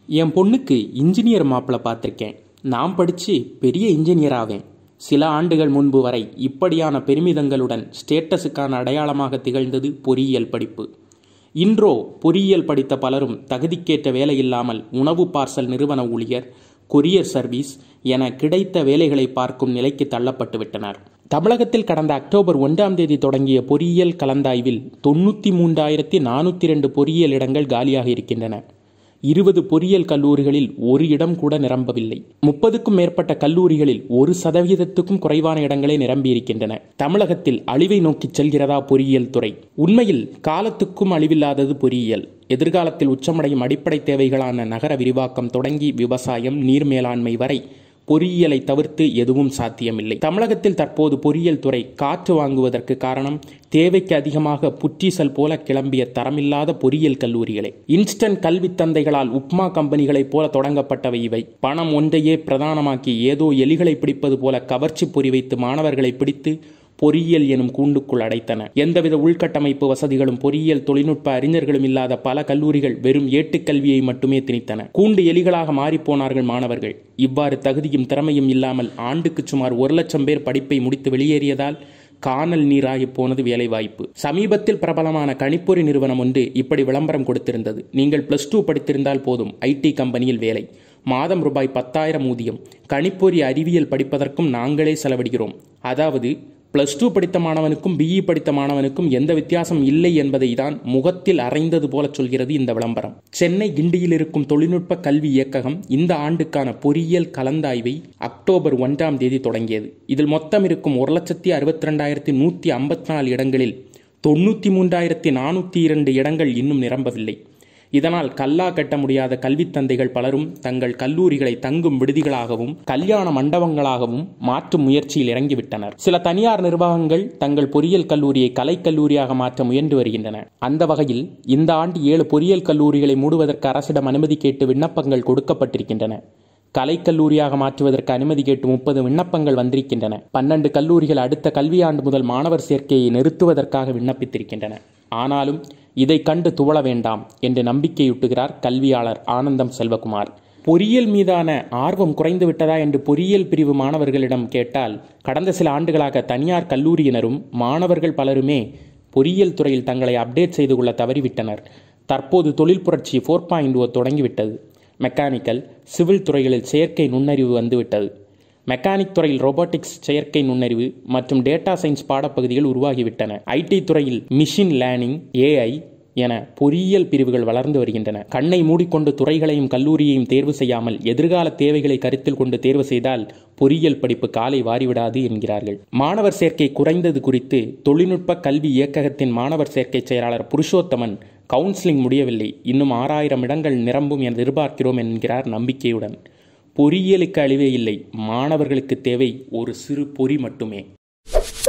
என் பொண்ணுக்கு இன்ஜினியர் மாப்பிள்ள பார்த்துருக்கேன் நான் படித்து பெரிய இன்ஜினியர் ஆவேன் சில ஆண்டுகள் முன்பு வரை இப்படியான பெருமிதங்களுடன் ஸ்டேட்டஸுக்கான அடையாளமாக திகழ்ந்தது பொறியியல் படிப்பு இன்றோ பொறியியல் படித்த பலரும் தகுதிக்கேற்ற வேலையில்லாமல் உணவு பார்சல் நிறுவன ஊழியர் கொரியர் சர்வீஸ் என கிடைத்த வேலைகளை பார்க்கும் நிலைக்கு தள்ளப்பட்டு விட்டனர் தமிழகத்தில் கடந்த அக்டோபர் ஒன்றாம் தேதி தொடங்கிய பொறியியல் கலந்தாய்வில் தொண்ணூற்றி மூன்றாயிரத்தி நானூற்றி ரெண்டு பொறியியல் இடங்கள் காலியாக இருக்கின்றன இருபது பொறியியல் கல்லூரிகளில் ஒரு இடம் கூட நிரம்பவில்லை முப்பதுக்கும் மேற்பட்ட கல்லூரிகளில் ஒரு சதவீதத்துக்கும் குறைவான இடங்களே நிரம்பியிருக்கின்றன தமிழகத்தில் அழிவை நோக்கி செல்கிறதா பொறியியல் துறை உண்மையில் காலத்துக்கும் அழிவில்லாதது பொறியியல் எதிர்காலத்தில் உச்சமடையும் அடிப்படை தேவைகளான நகர விரிவாக்கம் தொடங்கி விவசாயம் நீர் மேலாண்மை வரை பொறியியலை தவிர்த்து எதுவும் சாத்தியமில்லை தமிழகத்தில் தற்போது பொறியியல் துறை காற்று வாங்குவதற்கு காரணம் தேவைக்கு அதிகமாக புற்றீசல் போல கிளம்பிய தரமில்லாத பொறியியல் கல்லூரிகளே இன்ஸ்டன்ட் கல்வி தந்தைகளால் உப்மா கம்பெனிகளைப் போல தொடங்கப்பட்டவை இவை பணம் ஒன்றையே பிரதானமாக்கி ஏதோ எலிகளை பிடிப்பது போல கவர்ச்சி பொறி வைத்து மாணவர்களை பிடித்து பொறியியல் எனும் கூண்டுக்குள் அடைத்தன எந்தவித உள்கட்டமைப்பு வசதிகளும் பொறியியல் தொழில்நுட்ப அறிஞர்களும் இல்லாத பல கல்லூரிகள் வெறும் ஏட்டுக்கல்வியை மட்டுமே திணித்தன கூண்டு எலிகளாக மாறிப்போனார்கள் மாணவர்கள் இவ்வாறு தகுதியும் திறமையும் இல்லாமல் ஆண்டுக்கு சுமார் ஒரு லட்சம் பேர் படிப்பை முடித்து வெளியேறியதால் காணல் நீராகி போனது வேலைவாய்ப்பு சமீபத்தில் பிரபலமான கணிப்பொறி நிறுவனம் ஒன்று இப்படி விளம்பரம் கொடுத்திருந்தது நீங்கள் பிளஸ் டூ படித்திருந்தால் போதும் ஐடி கம்பெனியில் வேலை மாதம் ரூபாய் பத்தாயிரம் ஊதியம் கணிப்பொறி அறிவியல் படிப்பதற்கும் நாங்களே செலவிடுகிறோம் அதாவது பிளஸ் டூ படித்த மாணவனுக்கும் பிஇ படித்த மாணவனுக்கும் எந்த வித்தியாசம் இல்லை என்பதை தான் முகத்தில் அரைந்தது போல சொல்கிறது இந்த விளம்பரம் சென்னை கிண்டியில் இருக்கும் தொழில்நுட்ப கல்வி இயக்ககம் இந்த ஆண்டுக்கான பொறியியல் கலந்தாய்வை அக்டோபர் ஒன்றாம் தேதி தொடங்கியது இதில் மொத்தம் இருக்கும் ஒரு லட்சத்தி அறுபத்தி ரெண்டாயிரத்தி நூற்றி ஐம்பத்தி நாலு இடங்களில் தொண்ணூற்றி மூன்றாயிரத்தி நானூற்றி இரண்டு இடங்கள் இன்னும் நிரம்பவில்லை இதனால் கல்லா கட்ட முடியாத கல்வித் தந்தைகள் பலரும் தங்கள் கல்லூரிகளை தங்கும் விடுதிகளாகவும் கல்யாண மண்டபங்களாகவும் மாற்றும் முயற்சியில் இறங்கிவிட்டனர் சில தனியார் நிர்வாகங்கள் தங்கள் பொறியியல் கல்லூரியை கலைக்கல்லூரியாக மாற்ற முயன்று வருகின்றன அந்த வகையில் இந்த ஆண்டு ஏழு பொறியியல் கல்லூரிகளை மூடுவதற்கு அரசிடம் அனுமதி கேட்டு விண்ணப்பங்கள் கொடுக்கப்பட்டிருக்கின்றன கலைக்கல்லூரியாக மாற்றுவதற்கு அனுமதி கேட்டு முப்பது விண்ணப்பங்கள் வந்திருக்கின்றன பன்னெண்டு கல்லூரிகள் அடுத்த கல்வியாண்டு முதல் மாணவர் சேர்க்கையை நிறுத்துவதற்காக விண்ணப்பித்திருக்கின்றன ஆனாலும் இதை கண்டு துவள வேண்டாம் என்று நம்பிக்கையூட்டுகிறார் கல்வியாளர் ஆனந்தம் செல்வகுமார் பொறியியல் மீதான ஆர்வம் குறைந்து விட்டதா என்று பொறியியல் பிரிவு மாணவர்களிடம் கேட்டால் கடந்த சில ஆண்டுகளாக தனியார் கல்லூரியினரும் மாணவர்கள் பலருமே பொறியியல் துறையில் தங்களை அப்டேட் செய்து கொள்ள தவறிவிட்டனர் தற்போது தொழில் புரட்சி ஃபோர் பாயிண்ட் ஓ தொடங்கிவிட்டது மெக்கானிக்கல் சிவில் துறைகளில் செயற்கை நுண்ணறிவு வந்துவிட்டது மெக்கானிக் துறையில் ரோபோட்டிக்ஸ் செயற்கை நுண்ணறிவு மற்றும் டேட்டா சயின்ஸ் பாடப்பகுதிகள் உருவாகிவிட்டன ஐடி துறையில் மிஷின் லேர்னிங் ஏஐ என பொறியியல் பிரிவுகள் வளர்ந்து வருகின்றன கண்ணை மூடிக்கொண்டு துறைகளையும் கல்லூரியையும் தேர்வு செய்யாமல் எதிர்கால தேவைகளை கருத்தில் கொண்டு தேர்வு செய்தால் பொறியியல் படிப்பு காலை வாரிவிடாது என்கிறார்கள் மாணவர் சேர்க்கை குறைந்தது குறித்து தொழில்நுட்ப கல்வி இயக்ககத்தின் மாணவர் சேர்க்கை செயலாளர் புருஷோத்தமன் கவுன்சிலிங் முடியவில்லை இன்னும் ஆறாயிரம் இடங்கள் நிரம்பும் என எதிர்பார்க்கிறோம் என்கிறார் நம்பிக்கையுடன் பொறியியலுக்கு அழிவே இல்லை மாணவர்களுக்கு தேவை ஒரு சிறு பொறி மட்டுமே